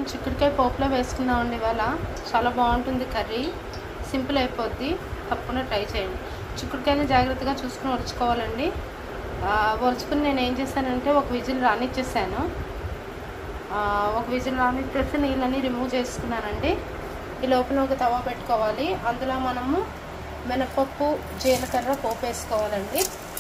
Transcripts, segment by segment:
చిక్కుడుకాయ పోపులో వేసుకున్నామండి ఇవాళ చాలా బాగుంటుంది కర్రీ సింపుల్ అయిపోద్ది తప్పకుండా ట్రై చేయండి చిక్కుడుకాయని జాగ్రత్తగా చూసుకుని ఒలుచుకోవాలండి ఆ, ఒలుచుకుని నేను ఏం చేశానంటే ఒక విజిల్ రానిచ్చేసాను ఆ, ఒక విజిల్ రానిచ్చేసి నీళ్ళని రిమూవ్ చేసుకున్నానండి ఈ లోపల ఒక తవా పెట్టుకోవాలి అందులో మనము మినపప్పు జీలకర్ర పోపు వేసుకోవాలండి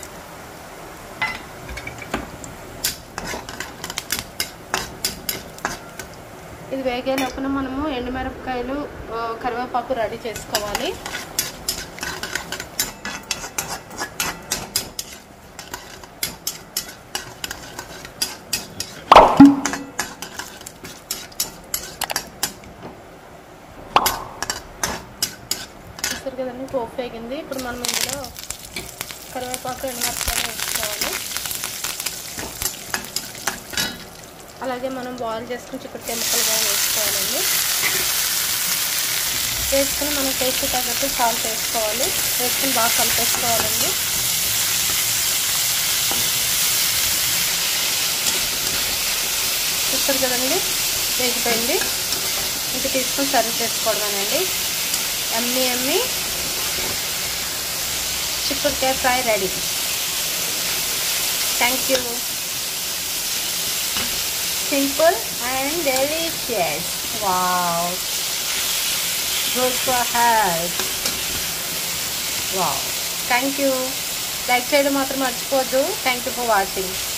ఇది వేగే లోపల మనము ఎండుమిరపకాయలు ఆ, కరివేపాకు రెడీ చేసుకోవాలి చూస్తారు కదండి పోపు వేగింది ఇప్పుడు మనం ఇందులో కరివేపాకు ఎండుమిరపకాయలు వేసుకోవాలి అలాగే మనం బాయిల్ చేసుకుని చిక్కుడుకాయ ముక్కలు కూడా వేసుకోవాలండి వేసుకుని మనం టేస్ట్ తగ్గట్టు సాల్ట్ వేసుకోవాలి వేసుకుని బాగా కలిపేసుకోవాలండి చూస్తారు కదండి వేగిపోయింది ఇంక తీసుకొని సర్వ్ చేసుకోవడమేనండి ఎమ్మి ఎమ్మి చిక్కుడుకాయ fry ready thank you simple and delicious. Wow. Good for health. Wow. Thank you. Like చేయడం మాత్రం మర్చిపోవద్దు థ్యాంక్ యూ ఫర్ వాచింగ్